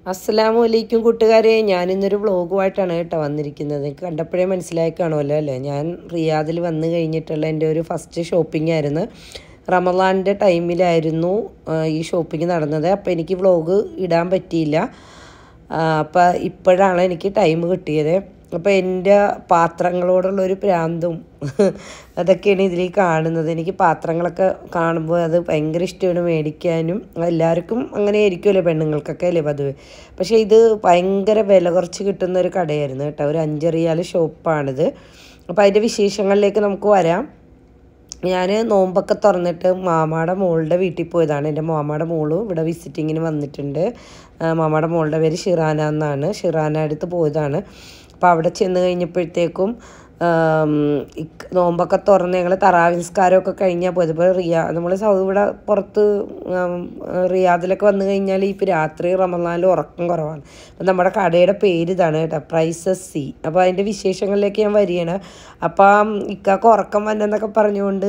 അസ്സലാമു അലൈക്കും കൂട്ടുകാരെ ഞാനിന്നൊരു വ്ളോഗുമായിട്ടാണ് കേട്ടോ വന്നിരിക്കുന്നത് എനിക്ക് കണ്ടപ്പോഴേ മനസ്സിലായി കാണുമല്ലോ അല്ലേ ഞാൻ റിയാദിൽ വന്നു കഴിഞ്ഞിട്ടുള്ള എൻ്റെ ഒരു ഫസ്റ്റ് ഷോപ്പിംഗ് ആയിരുന്നു റമദാൻ്റെ ടൈമിലായിരുന്നു ആ, ഈ ഷോപ്പിംഗ് നടന്നത് അപ്പോൾ എനിക്ക് വ്ളോഗ് ഇടാൻ പറ്റിയില്ല അപ്പോൾ ഇപ്പോഴാണ് എനിക്ക് ടൈം കിട്ടിയത് അപ്പോൾ എൻ്റെ പാത്രങ്ങളോടുള്ളൊരു പ്രാന്തും അതൊക്കെയാണ് ഇതിൽ കാണുന്നത് എനിക്ക് പാത്രങ്ങളൊക്കെ കാണുമ്പോൾ അത് ഭയങ്കര ഇഷ്ടമാണ് മേടിക്കാനും എല്ലാവർക്കും അങ്ങനെ ആയിരിക്കുമല്ലോ പെണ്ണുങ്ങൾക്കൊക്കെ അല്ലേ പതിവ് പക്ഷേ ഇത് ഭയങ്കര വില കുറച്ച് കിട്ടുന്ന ഒരു കടയായിരുന്നു കേട്ടോ ഒരു അഞ്ചറിയാൽ ഷോപ്പാണിത് അപ്പോൾ അതിൻ്റെ വിശേഷങ്ങളിലേക്ക് നമുക്ക് വരാം ഞാൻ നോമ്പൊക്കെ തുറന്നിട്ട് മാമാടെ മോളുടെ വീട്ടിൽ പോയതാണ് എൻ്റെ മാമാടെ മോള് ഇവിടെ വിസിറ്റിങ്ങിന് വന്നിട്ടുണ്ട് ആ, മാമാടെ മോളുടെ പേര് ഷിറാന എന്നാണ് ഷിറാന അടുത്ത് പോയതാണ് അപ്പോൾ അവിടെ ചെന്ന് കഴിഞ്ഞപ്പോഴത്തേക്കും ആം, ഇക്ക് നോമ്പൊക്കെ തുറന്ന് ഞങ്ങൾ തറാവിൻസ്കാരമൊക്കെ കഴിഞ്ഞാൽ പോയത് ഇപ്പോൾ റിയാ നമ്മൾ സൗദി ഇവിടെ പുറത്ത് ആം, റിയാദിലൊക്കെ വന്നു കഴിഞ്ഞാൽ ഇപ്പോൾ രാത്രി റമദാനിൽ ഉറക്കം കുറവാണ് അപ്പം നമ്മുടെ കടയുടെ പേര് ഇതാണ് കേട്ടോ പ്രൈസസ് സി അപ്പോൾ അതിൻ്റെ വിശേഷങ്ങളിലേക്ക് ഞാൻ വരികയാണ് അപ്പം ഇക്കാക്ക് ഉറക്കം വന്നെന്നൊക്കെ പറഞ്ഞുകൊണ്ട്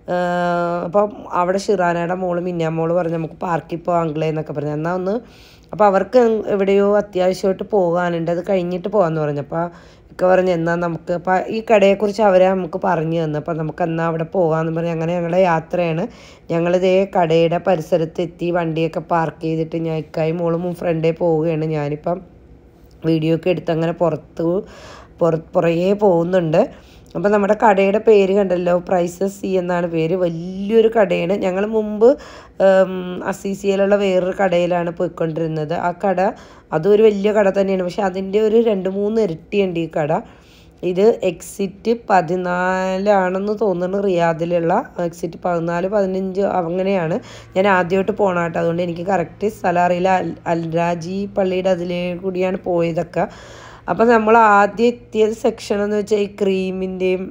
അപ്പം അവിടെ ഷിറാനയുടെ മോള് മിന്നാമോള് പറഞ്ഞു നമുക്ക് പാർക്കിൽ പോകാം അങ്കിളേ എന്നൊക്കെ പറഞ്ഞു എന്നാൽ ഒന്ന് അപ്പോൾ അവർക്ക് എവിടെയോ അത്യാവശ്യമായിട്ട് പോകാനുണ്ട് അത് കഴിഞ്ഞിട്ട് പോകാമെന്ന് പറഞ്ഞു അപ്പോൾ ഒക്കെ പറഞ്ഞു എന്നാൽ നമുക്ക് അപ്പോൾ ഈ കടയെക്കുറിച്ച് അവരെ നമുക്ക് പറഞ്ഞു തന്നു അപ്പോൾ നമുക്ക് എന്നാൽ അവിടെ പോകാമെന്ന് പറഞ്ഞ് അങ്ങനെ ഞങ്ങളുടെ യാത്രയാണ് ഞങ്ങളിതേ കടയുടെ പരിസരത്ത് എത്തി വണ്ടിയൊക്കെ പാർക്ക് ചെയ്തിട്ട് ഞാൻ ഇക്കായും മോളും ഫ്രണ്ടേ പോവുകയാണ് ഞാനിപ്പം വീഡിയോ ഒക്കെ എടുത്ത് അങ്ങനെ പുറത്ത് പുറ പുറകെ പോകുന്നുണ്ട് അപ്പോൾ നമ്മുടെ കടയുടെ പേര് കണ്ടല്ലോ പ്രൈസസ് സി എന്നാണ് പേര് വലിയൊരു കടയാണ് ഞങ്ങൾ മുമ്പ് ഉം, അസീസിയയിലുള്ള വേറൊരു കടയിലാണ് പോയിക്കൊണ്ടിരുന്നത് ആ കട അതും ഒരു വലിയ കട തന്നെയാണ് പക്ഷെ അതിൻ്റെ ഒരു രണ്ട് മൂന്ന് ഇരട്ടിയുണ്ട് ഈ കട ഇത് എക്സിറ്റ് പതിനാലാണെന്ന് തോന്നുന്നു റിയാദിലുള്ള എക്സിറ്റ് പതിനാല് പതിനഞ്ച് അങ്ങനെയാണ് ഞാൻ ആദ്യമായിട്ട് പോകണം കേട്ടോ അതുകൊണ്ട് എനിക്ക് കറക്റ്റ് സ്ഥലം അറിയില്ല അൽ അൽരാജി പള്ളിയുടെ അതിലേ കൂടിയാണ് പോയതൊക്കെ അപ്പം നമ്മൾ ആദ്യം എത്തിയത് സെക്ഷൻ എന്ന് വെച്ചാൽ ഈ ക്രീമിൻ്റെയും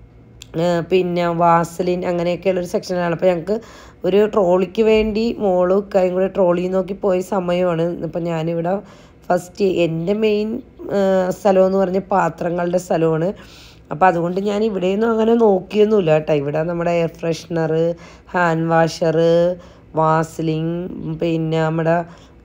പിന്നെ വാസലിൻ അങ്ങനെയൊക്കെയുള്ളൊരു സെക്ഷനാണ് അപ്പോൾ ഞങ്ങൾക്ക് ഒരു ട്രോളിക്ക് വേണ്ടി മോളും ഇക്കായും കൂടെ ട്രോളി നോക്കി പോയ സമയമാണ് ഇപ്പം ഞാനിവിടെ ഫസ്റ്റ് എൻ്റെ മെയിൻ സ്ഥലം എന്ന് പറഞ്ഞ പാത്രങ്ങളുടെ സ്ഥലമാണ് അപ്പോൾ അതുകൊണ്ട് ഞാൻ ഇവിടെയൊന്നും അങ്ങനെ നോക്കിയൊന്നുമില്ല കേട്ടോ ഇവിടെ നമ്മുടെ air freshener hand washer Vaseline പിന്നെ നമ്മുടെ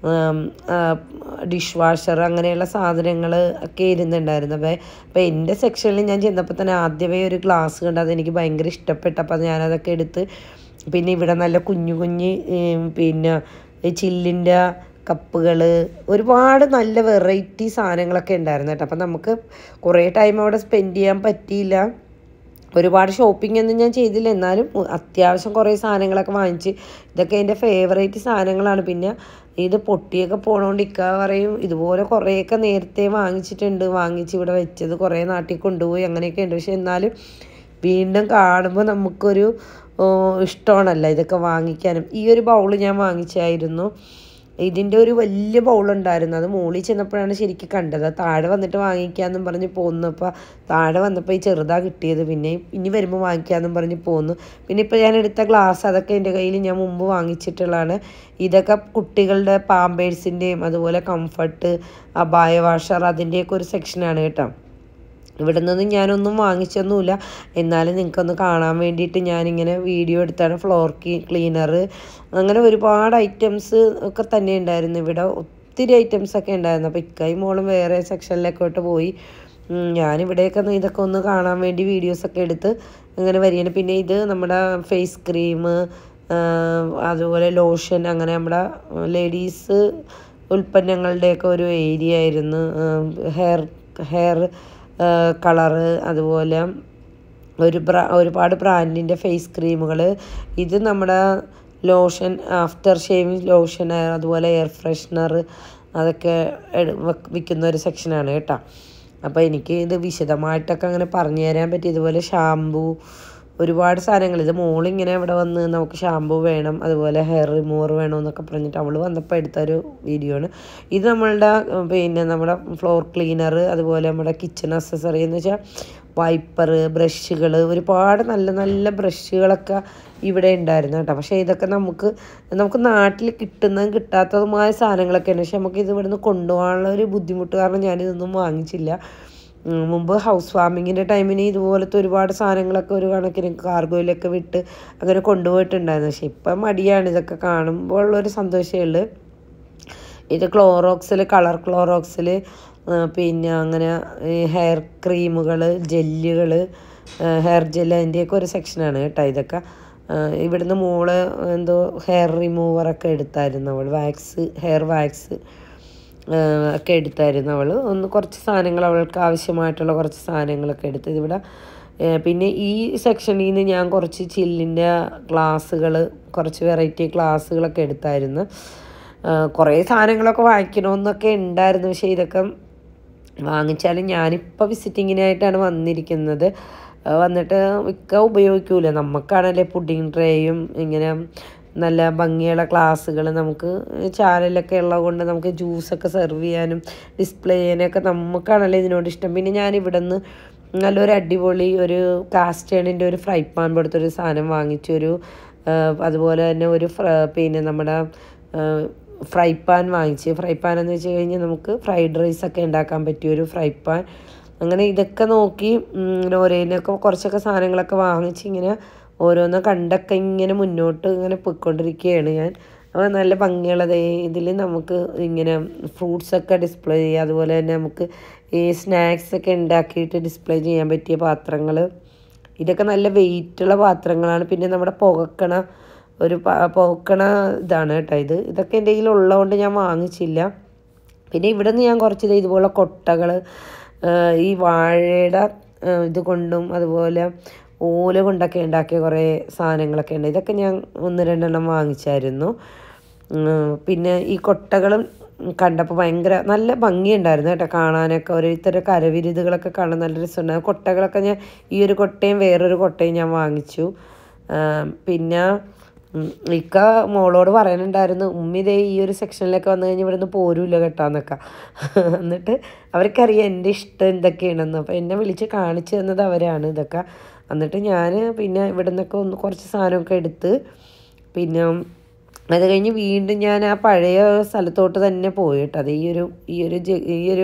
ഡിഷ് വാഷർ അങ്ങനെയുള്ള സാധനങ്ങൾ ഒക്കെ ഇരുന്നുണ്ടായിരുന്നു അപ്പോൾ അപ്പോൾ എൻ്റെ സെക്ഷനിൽ ഞാൻ ചെന്നപ്പോൾ തന്നെ ആദ്യമേ ഒരു ഗ്ലാസ് കണ്ട് അതെനിക്ക് ഭയങ്കര ഇഷ്ടപ്പെട്ടു അപ്പോൾ ഞാനതൊക്കെ എടുത്ത് പിന്നെ ഇവിടെ നല്ല കുഞ്ഞു കുഞ്ഞ് ഉം, പിന്നെ ഈ ചില്ലിൻ്റെ കപ്പുകൾ ഒരുപാട് നല്ല വെറൈറ്റി സാധനങ്ങളൊക്കെ ഉണ്ടായിരുന്നു കേട്ടോ അപ്പം നമുക്ക് കുറേ ടൈം അവിടെ സ്പെൻഡ് ചെയ്യാൻ പറ്റിയില്ല ഒരുപാട് ഷോപ്പിംഗ് ഒന്നും ഞാൻ ചെയ്തില്ല എന്നാലും അത്യാവശ്യം കുറേ സാധനങ്ങളൊക്കെ വാങ്ങിച്ച് ഇതൊക്കെ എൻ്റെ ഫേവറേറ്റ് സാധനങ്ങളാണ് പിന്നെ ഇത് പൊട്ടിയൊക്കെ പോണോണ്ട് ഇക്ക പറയും ഇതുപോലെ കുറേയൊക്കെ നേരത്തെ വാങ്ങിച്ചിട്ടുണ്ട് വാങ്ങിച്ച് ഇവിടെ വെച്ചത് കുറേ നാട്ടിൽ കൊണ്ടുപോയി അങ്ങനെയൊക്കെ ഉണ്ട് പക്ഷെ എന്നാലും വീണ്ടും കാണുമ്പോൾ നമുക്കൊരു ഓ, ഇഷ്ടമാണല്ലോ ഇതൊക്കെ വാങ്ങിക്കാനും ഈ ഒരു ബൗൾ ഞാൻ വാങ്ങിച്ചായിരുന്നു ഇതിൻ്റെ ഒരു വലിയ ബൗളുണ്ടായിരുന്നു അത് മുകളിൽ ചെന്നപ്പോഴാണ് ശരിക്കും കണ്ടത് അത് താഴെ വന്നിട്ട് വാങ്ങിക്കാമെന്നും പറഞ്ഞ് പോന്നപ്പോൾ താഴെ വന്നപ്പോൾ ഈ ചെറുതാ കിട്ടിയത് പിന്നെ ഇനി വരുമ്പോൾ വാങ്ങിക്കാമെന്നും പറഞ്ഞ് പോന്നു പിന്നെ ഇപ്പോൾ ഞാൻ എടുത്ത ഗ്ലാസ് അതൊക്കെ എൻ്റെ കയ്യിൽ ഞാൻ മുമ്പ് വാങ്ങിച്ചിട്ടുള്ളതാണ് ഇതൊക്കെ കുട്ടികളുടെ പാമ്പേഴ്സിൻ്റെയും അതുപോലെ കംഫർട്ട് അബായ വാഷർ അതിൻ്റെയൊക്കെ ഒരു സെക്ഷനാണ് കേട്ടോ ഇവിടെ നിന്നൊന്നും ഞാനൊന്നും വാങ്ങിച്ചൊന്നുമില്ല എന്നാലും നിങ്ങൾക്കൊന്ന് കാണാൻ വേണ്ടിയിട്ട് ഞാനിങ്ങനെ വീഡിയോ എടുത്താണ് ഫ്ലോർ ക്ലീനർ അങ്ങനെ ഒരുപാട് ഐറ്റംസ് ഒക്കെ തന്നെ ഉണ്ടായിരുന്നു ഇവിടെ ഒത്തിരി ഐറ്റംസ് ഒക്കെ ഉണ്ടായിരുന്നു അപ്പോൾ ഇക്കായും മോളും വേറെ സെക്ഷനിലേക്കോട്ട് പോയി ഉം, ഞാനിവിടെയൊക്കെ ഒന്ന് ഇതൊക്കെ ഒന്ന് കാണാൻ വേണ്ടി വീഡിയോസൊക്കെ എടുത്ത് അങ്ങനെ വരികയാണ് പിന്നെ ഇത് നമ്മുടെ ഫേസ് ക്രീം അതുപോലെ ലോഷൻ അങ്ങനെ നമ്മുടെ ലേഡീസ് ഉൽപ്പന്നങ്ങളുടെയൊക്കെ ഒരു ഏരിയ ആയിരുന്നു ഹെയർ ഹെയർ കളറ് അതുപോലെ ഒരു ബ്രാ ഒരുപാട് ബ്രാൻഡിൻ്റെ ഫേസ് ക്രീമുകൾ ഇത് നമ്മുടെ ലോഷൻ ആഫ്റ്റർ ഷേവിങ് ലോഷൻ അതുപോലെ എയർ ഫ്രഷ്നർ അതൊക്കെ എട് വെക്ക് വിൽക്കുന്ന ഒരു സെക്ഷനാണ് കേട്ടോ അപ്പോൾ എനിക്ക് ഇത് വിശദമായിട്ടൊക്കെ അങ്ങനെ പറഞ്ഞു തരാൻ പറ്റി ഇതുപോലെ ഷാമ്പു ഒരുപാട് സാധനങ്ങൾ ഇത് മോളിങ്ങനെ ഇവിടെ വന്ന് നമുക്ക് ഷാമ്പു വേണം അതുപോലെ ഹെയർ റിമൂവർ വേണം എന്നൊക്കെ പറഞ്ഞിട്ട് അവൾ വന്നപ്പോൾ എടുത്തൊരു വീഡിയോ ആണ് ഇത് നമ്മളുടെ ഉം, പിന്നെ നമ്മുടെ ഫ്ലോർ ക്ലീനർ അതുപോലെ നമ്മുടെ കിച്ചൺ അക്സസറി എന്ന് വെച്ചാൽ വൈപ്പർ ബ്രഷുകൾ ഒരുപാട് നല്ല നല്ല ബ്രഷുകളൊക്കെ ഇവിടെ ഉണ്ടായിരുന്നു കേട്ടോ പക്ഷേ ഇതൊക്കെ നമുക്ക് നമുക്ക് നാട്ടിൽ കിട്ടുന്നതും കിട്ടാത്തതുമായ സാധനങ്ങളൊക്കെയാണ് പക്ഷെ നമുക്ക് ഇത് ഇവിടുന്ന് കൊണ്ടുപോകാനുള്ള ഒരു ബുദ്ധിമുട്ട് കാരണം ഞാനിതൊന്നും വാങ്ങിച്ചില്ല ഉം, മുമ്പ് ഹൗസ് വാമിങ്ങിൻ്റെ ടൈമിന് ഇതുപോലത്തെ ഒരുപാട് സാധനങ്ങളൊക്കെ ഒരു കണക്കിന് കാർഗോയിലൊക്കെ വിട്ട് അങ്ങനെ കൊണ്ടുപോയിട്ടുണ്ടായിരുന്നു പക്ഷെ ഇപ്പം മടിയാണ് ഇതൊക്കെ കാണുമ്പോൾ ഉള്ളൊരു സന്തോഷമേ ഉള്ളൂ ഇത് ക്ലോറോക്സിൽ കളർ ക്ലോറോക്സിൽ പിന്നെ അങ്ങനെ ഹെയർ ക്രീമുകൾ ജെല്ലുകൾ ഹെയർ ജെല്ല് അതിൻ്റെയൊക്കെ ഒരു സെക്ഷനാണ് കേട്ടോ ഇതൊക്കെ ആ, ഇവിടുന്ന് മോള് എന്തോ ഹെയർ റിമൂവറൊക്കെ എടുത്തായിരുന്നു അവൾ വാക്സ് ഹെയർ വാക്സ് ഒക്കെ എടുത്തായിരുന്നു അവൾ ഒന്ന് കുറച്ച് സാധനങ്ങൾ അവൾക്ക് ആവശ്യമായിട്ടുള്ള കുറച്ച് സാധനങ്ങളൊക്കെ എടുത്ത് ഇവിടെ ഏഹ് പിന്നെ ഈ സെക്ഷനിൽ നിന്ന് ഞാൻ കുറച്ച് ചില്ലിൻ്റെ ഗ്ലാസ്സുകൾ കുറച്ച് വെറൈറ്റി ഗ്ലാസ്സുകളൊക്കെ എടുത്തായിരുന്നു ഏഹ് കുറേ സാധനങ്ങളൊക്കെ വാങ്ങിക്കണമെന്നൊക്കെ ഉണ്ടായിരുന്നു പക്ഷേ ഇതൊക്കെ വാങ്ങിച്ചാലും ഞാനിപ്പോൾ വിസിറ്റിങ്ങിനായിട്ടാണ് വന്നിരിക്കുന്നത് ആ, വന്നിട്ട് മിക്ക ഉപയോഗിക്കൂല നമുക്കാണല്ലേ പുഡിങ് ട്രേയും ഇങ്ങനെ നല്ല ഭംഗിയുള്ള ക്ലാസ്സുകൾ നമുക്ക് ചാനലൊക്കെ ഉള്ളത് കൊണ്ട് നമുക്ക് ജ്യൂസൊക്കെ സെർവ് ചെയ്യാനും ഡിസ്പ്ലേ ചെയ്യാനൊക്കെ നമുക്കാണല്ലോ ഇതിനോട് ഇഷ്ടം പിന്നെ ഞാൻ ഇവിടെ നിന്ന് നല്ലൊരു അടിപൊളി ഒരു കാസ്റ്റേണിൻ്റെ ഒരു ഫ്രൈ പാൻ പോലത്തെ സാധനം വാങ്ങിച്ചു ഒരു ആ, അതുപോലെ തന്നെ ഒരു ഫ്ര പിന്നെ നമ്മുടെ ഫ്രൈ പാൻ വാങ്ങിച്ച് ഫ്രൈ പാൻ എന്ന് വെച്ച് കഴിഞ്ഞാൽ നമുക്ക് ഫ്രൈഡ് റൈസ് ഒക്കെ ഉണ്ടാക്കാൻ പറ്റിയ ഒരു ഫ്രൈ പാൻ അങ്ങനെ ഇതൊക്കെ നോക്കി ഓരോന്നൊക്കെ കുറച്ചൊക്കെ സാധനങ്ങളൊക്കെ വാങ്ങിച്ച് ഇങ്ങനെ ഓരോന്ന് കണ്ടൊക്കെ ഇങ്ങനെ മുന്നോട്ട് ഇങ്ങനെ പോയിക്കൊണ്ടിരിക്കുകയാണ് ഞാൻ അപ്പോൾ നല്ല ഭംഗിയുള്ളത് ഇതിൽ നമുക്ക് ഇങ്ങനെ ഫ്രൂട്ട്സൊക്കെ ഡിസ്പ്ലേ ചെയ്യുക അതുപോലെ തന്നെ നമുക്ക് ഈ സ്നാക്സ് ഒക്കെ ഉണ്ടാക്കിയിട്ട് ഡിസ്പ്ലേ ചെയ്യാൻ പറ്റിയ പാത്രങ്ങൾ ഇതൊക്കെ നല്ല വെയിറ്റുള്ള പാത്രങ്ങളാണ് പിന്നെ നമ്മുടെ പുകക്കണ ഒരു പ- പുകക്കണ ഇതാണ് കേട്ടോ ഇത് ഇതൊക്കെ എൻ്റെ കയ്യിൽ ഉള്ളതുകൊണ്ട് ഞാൻ വാങ്ങിച്ചില്ല പിന്നെ ഇവിടെ നിന്ന് ഞാൻ കുറച്ച് ദേ ഇതുപോലെ കൊട്ടകൾ ഈ വാഴയുടെ ആ, ഇത് കൊണ്ടും അതുപോലെ ഓല കൊണ്ടൊക്കെ ഉണ്ടാക്കിയ കുറേ സാധനങ്ങളൊക്കെ ഉണ്ട് ഇതൊക്കെ ഞാൻ ഒന്ന് രണ്ടെണ്ണം വാങ്ങിച്ചായിരുന്നു ഉം, പിന്നെ ഈ കൊട്ടകളും കണ്ടപ്പോൾ ഭയങ്കര നല്ല ഭംഗിയുണ്ടായിരുന്നു കേട്ടോ കാണാനൊക്കെ ഓരോരുത്തരുടെ കരവിരുതുകളൊക്കെ കാണാൻ നല്ല രസമുണ്ടായിരുന്നു കൊട്ടകളൊക്കെ ഞാൻ ഈ ഒരു കൊട്ടയും വേറൊരു കൊട്ടയും ഞാൻ വാങ്ങിച്ചു ആ, പിന്നെ ഉം, ഇക്ക മോളോട് പറയാനുണ്ടായിരുന്നു ഉമ്മി ദേ ഈ ഒരു സെക്ഷനിലൊക്കെ വന്നു കഴിഞ്ഞാൽ ഇവിടുന്ന് പോരൂല കേട്ടാന്നൊക്കെ എന്നിട്ട് അവർക്കറിയാം എൻ്റെ ഇഷ്ടം എന്തൊക്കെയാണെന്ന് അപ്പോൾ എന്നെ വിളിച്ച് കാണിച്ചു തന്നത് അവരാണ് ഇതൊക്കെ എന്നിട്ട് ഞാൻ പിന്നെ ഇവിടെ നിന്നൊക്കെ ഒന്ന് കുറച്ച് സാധനമൊക്കെ എടുത്ത് പിന്നെ അത് കഴിഞ്ഞ് വീണ്ടും ഞാൻ ആ പഴയ സ്ഥലത്തോട്ട് തന്നെ പോയി കേട്ടോ അത് ഈ ഒരു ഈ ഒരു ജ- ഈ ഒരു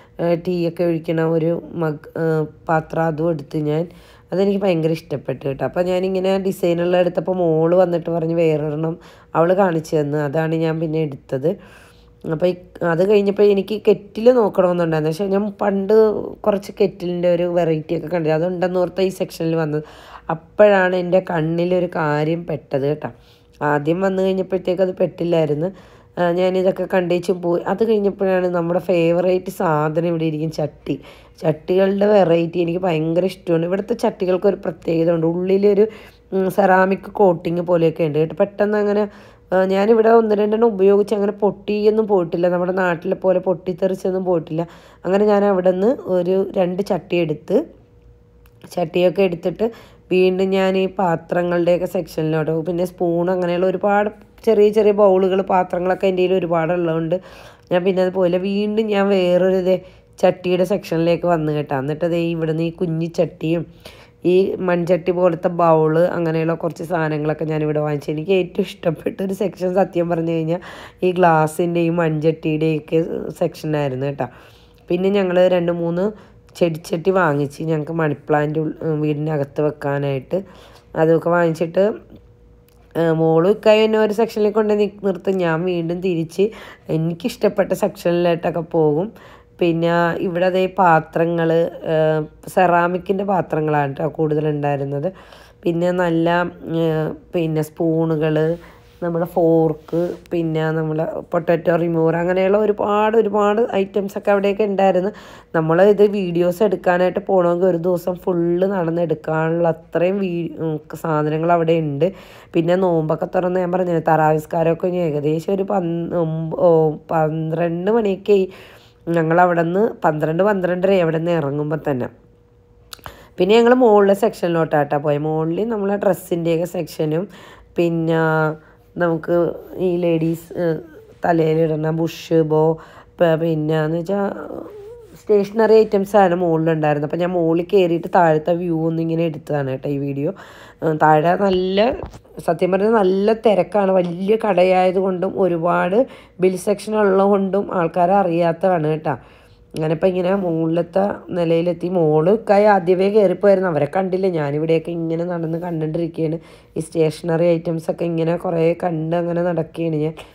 ടീ ഒക്കെ ഒഴിക്കണ ഒരു മഗ് പാത്രം അതും എടുത്ത് ഞാൻ അതെനിക്ക് ഭയങ്കര ഇഷ്ടപ്പെട്ടു കേട്ടോ അപ്പോൾ ഞാനിങ്ങനെ ഡിസൈനുള്ള എടുത്തപ്പോൾ മോള് വന്നിട്ട് പറഞ്ഞ് വേറൊരെണ്ണം അവൾ കാണിച്ചു തന്നു അതാണ് ഞാൻ പിന്നെ എടുത്തത് അപ്പോൾ ഈ അത് കഴിഞ്ഞപ്പോൾ എനിക്ക് കെറ്റിൽ നോക്കണമെന്നുണ്ടായിരുന്നു പക്ഷേ ഞാൻ പണ്ട് കുറച്ച് കെറ്റിലിൻ്റെ ഒരു വെറൈറ്റി ഒക്കെ കണ്ടത് അതുണ്ടെന്ന് ഓർത്ത ഈ സെക്ഷനിൽ വന്നത് അപ്പോഴാണ് എൻ്റെ കണ്ണിലൊരു കാര്യം പെട്ടത് കേട്ടോ ആദ്യം വന്നു കഴിഞ്ഞപ്പോഴത്തേക്ക് അത് പെട്ടില്ലായിരുന്നു ആ, ഞാനിതൊക്കെ കണ്ടേച്ച് പോയി അത് കഴിഞ്ഞപ്പോഴാണ് നമ്മുടെ ഫേവറേറ്റ് സാധനം ഇവിടെ ഇരിക്കും ചട്ടി ചട്ടികളുടെ വെറൈറ്റി എനിക്ക് ഭയങ്കര ഇഷ്ടമാണ് ഇവിടുത്തെ ചട്ടികൾക്ക് ഒരു പ്രത്യേകത ഉണ്ട് ഉള്ളിലൊരു സെറാമിക് കോട്ടിങ് പോലെയൊക്കെ ഉണ്ട് കേട്ടോ പെട്ടെന്ന് അങ്ങനെ ആ, ഞാനിവിടെ ഒന്ന് രണ്ടെണ്ണം ഉപയോഗിച്ച് അങ്ങനെ പൊട്ടിയൊന്നും പോയിട്ടില്ല നമ്മുടെ നാട്ടിലെ പോലെ പൊട്ടിത്തെറിച്ചൊന്നും പോയിട്ടില്ല അങ്ങനെ ഞാൻ അവിടെ നിന്ന് ഒരു രണ്ട് ചട്ടി എടുത്ത് ചട്ടിയൊക്കെ എടുത്തിട്ട് വീണ്ടും ഞാൻ ഈ പാത്രങ്ങളുടെയൊക്കെ സെക്ഷനിലോട്ട് പോകും പിന്നെ സ്പൂൺ അങ്ങനെയുള്ള ഒരുപാട് ചെറിയ ചെറിയ ബൗളുകൾ പാത്രങ്ങളൊക്കെ എൻ്റെ കയ്യിൽ ഒരുപാടുള്ളതുകൊണ്ട് ഞാൻ പിന്നെ അത് പോയില്ല വീണ്ടും ഞാൻ വേറൊരു ഇതേ ചട്ടിയുടെ സെക്ഷനിലേക്ക് വന്നു കേട്ടോ എന്നിട്ട് ദേ ഇവിടുന്ന് ഈ കുഞ്ഞി ചട്ടിയും ഈ മൺചട്ടി പോലത്തെ ബൗള് അങ്ങനെയുള്ള കുറച്ച് സാധനങ്ങളൊക്കെ ഞാനിവിടെ വാങ്ങിച്ചു എനിക്ക് ഏറ്റവും ഇഷ്ടപ്പെട്ട ഒരു സെക്ഷൻ സത്യം പറഞ്ഞു കഴിഞ്ഞാൽ ഈ ഗ്ലാസിൻ്റെയും മൺചട്ടിയുടെയൊക്കെ സെക്ഷനായിരുന്നു കേട്ടോ പിന്നെ ഞങ്ങൾ രണ്ട് മൂന്ന് ചെടിച്ചട്ടി വാങ്ങിച്ച് ഞങ്ങൾക്ക് മണി പ്ലാന്റ് വീടിൻ്റെ അകത്ത് വെക്കാനായിട്ട് അതൊക്കെ വാങ്ങിച്ചിട്ട് ഏഹ് മോളും ഇക്കായി എന്നെ ഒരു സെക്ഷനിൽ കൊണ്ട് നി- നിർത്തും ഞാൻ വീണ്ടും തിരിച്ച് എനിക്കിഷ്ടപ്പെട്ട സെക്ഷനിലോട്ടൊക്കെ പോകും പിന്നെ ഇവിടെ അതേ പാത്രങ്ങൾ സെറാമിക്കിൻ്റെ പാത്രങ്ങളാണ് കേട്ടോ കൂടുതലുണ്ടായിരുന്നത് പിന്നെ നല്ല ഏഹ് പിന്നെ സ്പൂണുകൾ നമ്മുടെ ഫോർക്ക് പിന്നെ നമ്മുടെ പൊട്ടാറ്റോ റിമൂവർ അങ്ങനെയുള്ള ഒരുപാട് ഒരുപാട് ഐറ്റംസ് ഒക്കെ അവിടെയൊക്കെ ഉണ്ടായിരുന്നു നമ്മൾ ഇത് വീഡിയോസ് എടുക്കാനായിട്ട് പോകണമെങ്കിൽ ഒരു ദിവസം ഫുള്ള് നടന്നെടുക്കാനുള്ള അത്രയും വീ ഉം, സാധനങ്ങൾ അവിടെ ഉണ്ട് പിന്നെ നോമ്പൊക്കെ തുറന്ന് ഞാൻ പറഞ്ഞു തറാവിസ്കാരമൊക്കെ ഇനി ഏകദേശം ഒരു പന്ത് ഒമ്പ- ഓ, പന്ത്രണ്ട് മണിയൊക്കെ ആയി ഞങ്ങൾ അവിടെ നിന്ന് പന്ത്രണ്ട് പന്ത്രണ്ടര അവിടെ നിന്ന് ഇറങ്ങുമ്പോൾ തന്നെ പിന്നെ ഞങ്ങൾ മുകളിലെ സെക്ഷനിലോട്ടാട്ടാ പോയത് മുകളിൽ നമ്മളെ ഡ്രസ്സിൻ്റെയൊക്കെ സെക്ഷനും പിന്നെ നമുക്ക് ഈ ലേഡീസ് തലയിലിടുന്ന ബുഷ് ബോ പ- പിന്നെ എന്ന് വെച്ചാൽ സ്റ്റേഷനറി ഐറ്റംസ് ആണ് മുകളിലുണ്ടായിരുന്നത് അപ്പോൾ ഞാൻ മുകളിൽ കയറിയിട്ട് താഴത്തെ വ്യൂ ഒന്നും ഇങ്ങനെ എടുത്തതാണ് കേട്ടോ ഈ വീഡിയോ ഉം, താഴെ നല്ല സത്യം പറഞ്ഞാൽ നല്ല തിരക്കാണ് വലിയ കടയായത് കൊണ്ടും ഒരുപാട് ബിൽ സെക്ഷൻ ഉള്ളത് കൊണ്ടും ആൾക്കാരെ അറിയാത്തതാണ് കേട്ടോ അങ്ങനെ ഇപ്പം ഇങ്ങനെ മുകളിലത്തെ നിലയിലെത്തി മോള് കായി ആദ്യമേ കയറിപ്പോയിരുന്നു അവരെ കണ്ടില്ല ഞാനിവിടെയൊക്കെ ഇങ്ങനെ നടന്ന് കണ്ടുകൊണ്ടിരിക്കുകയാണ് ഈ സ്റ്റേഷനറി ഐറ്റംസ് ഒക്കെ ഇങ്ങനെ കുറേ കണ്ട് അങ്ങനെ നടക്കുകയാണ് ഞാൻ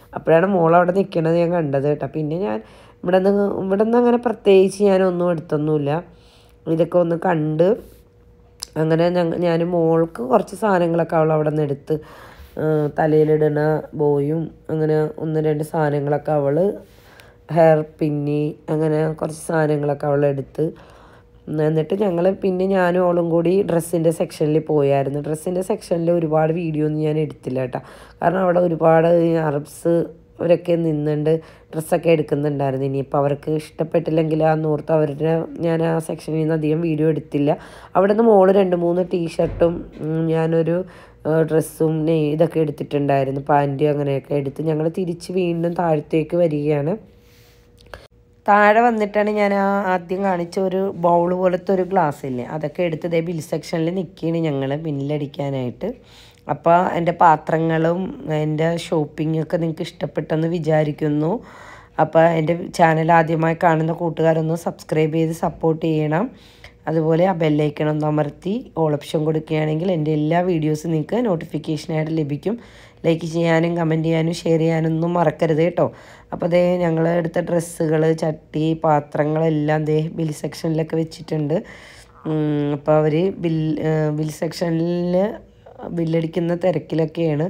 അപ്പോഴാണ് മോൾ അവിടെ നിൽക്കണത് ഞാൻ കണ്ടത് കേട്ടോ പിന്നെ ഞാൻ ഇവിടെ നിന്ന് ഇവിടെ നിന്ന് അങ്ങനെ പ്രത്യേകിച്ച് ഞാനൊന്നും എടുത്തൊന്നുമില്ല ഇതൊക്കെ ഒന്ന് കണ്ട് അങ്ങനെ ഞങ്ങൾ ഞാൻ മോൾക്ക് കുറച്ച് സാധനങ്ങളൊക്കെ അവൾ അവിടെ നിന്ന് എടുത്ത് ആ, തലയിലിടണ ബോയും അങ്ങനെ ഒന്ന് രണ്ട് സാധനങ്ങളൊക്കെ അവൾ ഹെയർ പിന്നി അങ്ങനെ കുറച്ച് സാധനങ്ങളൊക്കെ അവൾ എടുത്ത് എന്നിട്ട് ഞങ്ങൾ പിന്നെ ഞാനും അവളും കൂടി ഡ്രസ്സിൻ്റെ സെക്ഷനിൽ പോയായിരുന്നു ഡ്രസ്സിൻ്റെ സെക്ഷനിൽ ഒരുപാട് വീഡിയോ ഒന്നും ഞാൻ എടുത്തില്ല കേട്ടോ കാരണം അവിടെ ഒരുപാട് ഈ അറബ്സ് അവരൊക്കെ നിന്നുണ്ട് ഡ്രസ്സൊക്കെ എടുക്കുന്നുണ്ടായിരുന്നു ഇനിയിപ്പോൾ അവർക്ക് ഇഷ്ടപ്പെട്ടില്ലെങ്കിൽ ആ നൂർത്ത് അവരുടെ ഞാൻ ആ സെക്ഷനിൽ നിന്ന് അധികം വീഡിയോ എടുത്തില്ല അവിടെ നിന്ന് മോള് രണ്ട് മൂന്ന് ടീഷർട്ടും ഉം, ഞാനൊരു ആ, ഡ്രസ്സും നെയ് ഇതൊക്കെ എടുത്തിട്ടുണ്ടായിരുന്നു പാൻറ്റ് അങ്ങനെയൊക്കെ എടുത്ത് ഞങ്ങൾ തിരിച്ച് വീണ്ടും താഴത്തേക്ക് വരികയാണ് താഴെ വന്നിട്ടാണ് ഞാൻ ആ ആദ്യം കാണിച്ച ഒരു ബൗൾ പോലത്തെ ഒരു ഗ്ലാസ് ഇല്ലേ അതൊക്കെ എടുത്ത് ഇതേ ബിൽ സെക്ഷനിൽ നിൽക്കുകയാണ് ഞങ്ങൾ ബില്ലടിക്കാനായിട്ട് അപ്പോൾ എൻ്റെ പാത്രങ്ങളും എൻ്റെ ഷോപ്പിംഗ് ഒക്കെ നിങ്ങൾക്ക് ഇഷ്ടപ്പെട്ടെന്ന് വിചാരിക്കുന്നു അപ്പോൾ എൻ്റെ ചാനൽ ആദ്യമായി കാണുന്ന കൂട്ടുകാരൊന്ന് സബ്സ്ക്രൈബ് ചെയ്ത് സപ്പോർട്ട് ചെയ്യണം അതുപോലെ ആ ബെല്ലൈക്കൺ ഒന്ന് അമർത്തി ഓൾ ഓപ്ഷൻ കൊടുക്കുകയാണെങ്കിൽ എൻ്റെ എല്ലാ വീഡിയോസും നിങ്ങൾക്ക് നോട്ടിഫിക്കേഷനായിട്ട് ലഭിക്കും ലൈക്ക് ചെയ്യാനും കമൻറ്റ് ചെയ്യാനും ഷെയർ ചെയ്യാനും ഒന്നും മറക്കരുത് കേട്ടോ അപ്പോൾ ദേ ഞങ്ങൾ എടുത്ത ഡ്രസ്സുകൾ ചട്ടി പാത്രങ്ങളെല്ലാം ദേ ബിൽ സെക്ഷനിലൊക്കെ വെച്ചിട്ടുണ്ട് അപ്പോൾ അവർ ബിൽ ബിൽ സെക്ഷനിൽ ബില്ലടിക്കുന്ന തിരക്കിലൊക്കെയാണ്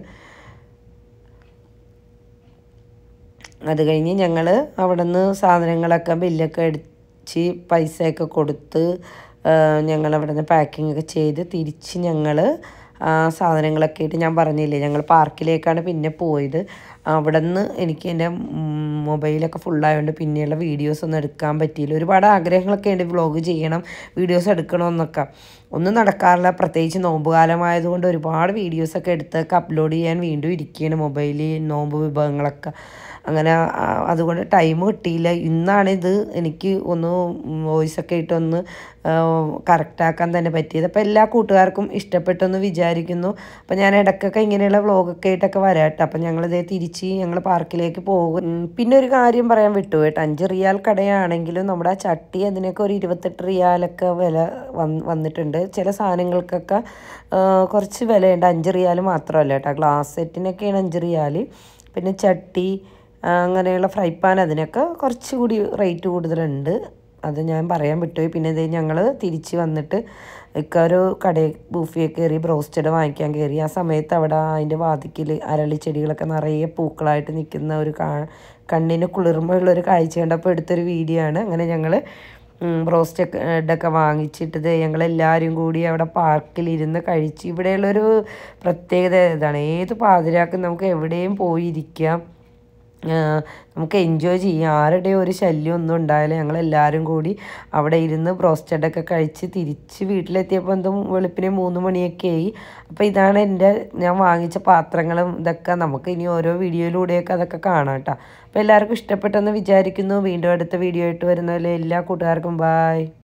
അത് കഴിഞ്ഞ് ഞങ്ങൾ അവിടെ നിന്ന് സാധനങ്ങളൊക്കെ ബില്ലൊക്കെ അടിച്ച് പൈസയൊക്കെ കൊടുത്ത് ഞങ്ങൾ അവിടെ നിന്ന് പാക്കിംഗ് ഒക്കെ ചെയ്ത് തിരിച്ച് ഞങ്ങൾ സാധനങ്ങളൊക്കെ ആയിട്ട് ഞാൻ പറഞ്ഞില്ലേ ഞങ്ങൾ പാർക്കിലേക്കാണ് പിന്നെ പോയത് അവിടെ നിന്ന് എനിക്ക് എൻ്റെ മൊബൈലൊക്കെ ഫുള്ളായതുകൊണ്ട് പിന്നെയുള്ള വീഡിയോസ് ഒന്നും എടുക്കാൻ പറ്റിയില്ല ഒരുപാട് ആഗ്രഹങ്ങളൊക്കെ ഉണ്ട് വ്ളോഗ് ചെയ്യണം വീഡിയോസ് എടുക്കണമെന്നൊക്കെ ഒന്നും നടക്കാറില്ല പ്രത്യേകിച്ച് നോമ്പ് കാലമായതുകൊണ്ട് ഒരുപാട് വീഡിയോസൊക്കെ എടുത്തൊക്കെ അപ്ലോഡ് ചെയ്യാൻ വീണ്ടും ഇരിക്കുകയാണ് മൊബൈലിൽ നോമ്പ് വിഭവങ്ങളൊക്കെ അങ്ങനെ ആ, അതുകൊണ്ട് ടൈം കിട്ടിയില്ല ഇന്നാണിത് എനിക്ക് ഒന്ന് വോയിസൊക്കെ ഇട്ടൊന്ന് കറക്റ്റാക്കാൻ തന്നെ പറ്റിയത് അപ്പോൾ എല്ലാ കൂട്ടുകാർക്കും ഇഷ്ടപ്പെട്ടെന്ന് വിചാരിക്കുന്നു അപ്പോൾ ഞാൻ ഇടയ്ക്കൊക്കെ ഇങ്ങനെയുള്ള വ്ളോഗൊക്കെ ആയിട്ടൊക്കെ വരാം കേട്ടോ അപ്പോൾ ഞങ്ങളിതേ തിരിച്ച് ഞങ്ങൾ പാർക്കിലേക്ക് പോകും ഉം, പിന്നെ ഒരു കാര്യം പറയാൻ വിട്ടു കേട്ടോ അഞ്ച് റിയാൽ കടയാണെങ്കിലും നമ്മുടെ ആ ചട്ടി അതിനൊക്കെ ഒരു ഇരുപത്തെട്ട് റിയാലൊക്കെ വില വന്ന് വന്നിട്ടുണ്ട് ചില സാധനങ്ങൾക്കൊക്കെ ആ, കുറച്ച് വിലയുണ്ട് അഞ്ച് റിയാൽ മാത്രമല്ല കേട്ടോ ഗ്ലാസ് സെറ്റിനൊക്കെയാണ് അഞ്ച് റിയാൽ പിന്നെ ചട്ടി ആ, അങ്ങനെയുള്ള ഫ്രൈ പാൻ അതിനൊക്കെ കുറച്ചുകൂടി റേറ്റ് കൂടുതലുണ്ട് അത് ഞാൻ പറയാൻ വിട്ടുപോയി പിന്നെ ഇത് ഞങ്ങൾ തിരിച്ച് വന്നിട്ട് ഇക്ക ഒരു കടയിൽ ബൂഫിയെ കയറി ബ്രോസ്റ്റഡ് വാങ്ങിക്കാൻ കയറി ആ സമയത്ത് അവിടെ അതിൻ്റെ വാതിക്കൽ അരളിച്ചെടികളൊക്കെ നിറയെ പൂക്കളായിട്ട് നിൽക്കുന്ന ഒരു കാ കണ്ണിന് കുളിർമയുള്ള ഒരു കാഴ്ച കണ്ടപ്പോൾ എടുത്തൊരു വീഡിയോ ആണ് അങ്ങനെ ഞങ്ങൾ ബ്രോസ്റ്റ് ഒക്കെ വാങ്ങിച്ചിട്ടത് ഞങ്ങളെല്ലാവരും കൂടി അവിടെ പാർക്കിലിരുന്ന് കഴിച്ച് ഇവിടെയുള്ളൊരു പ്രത്യേകത ഇതാണ് ഏത് പാതിരാക്കും നമുക്ക് എവിടെയും പോയിരിക്കാം ആ, നമുക്ക് എൻജോയ് ചെയ്യാം ആരുടെയും ഒരു ശല്യം ഒന്നും ഉണ്ടായില്ല ഞങ്ങളെല്ലാവരും കൂടി അവിടെ ഇരുന്ന് ബ്രോസ്റ്റഡൊക്കെ കഴിച്ച് തിരിച്ച് വീട്ടിലെത്തിയപ്പോൾ എന്തും വെളുപ്പിനെ മൂന്ന് മണിയൊക്കെ ആയി അപ്പോൾ ഇതാണ് എൻ്റെ ഞാൻ വാങ്ങിച്ച പാത്രങ്ങളും ഇതൊക്കെ നമുക്ക് ഇനി ഓരോ വീഡിയോയിലൂടെയൊക്കെ അതൊക്കെ കാണാം കേട്ടോ അപ്പോൾ എല്ലാവർക്കും ഇഷ്ടപ്പെട്ടെന്ന് വിചാരിക്കുന്നു വീണ്ടും അടുത്ത വീഡിയോ ആയിട്ട് വരുന്നതിൽ എല്ലാ കൂട്ടുകാർക്കും ബായ്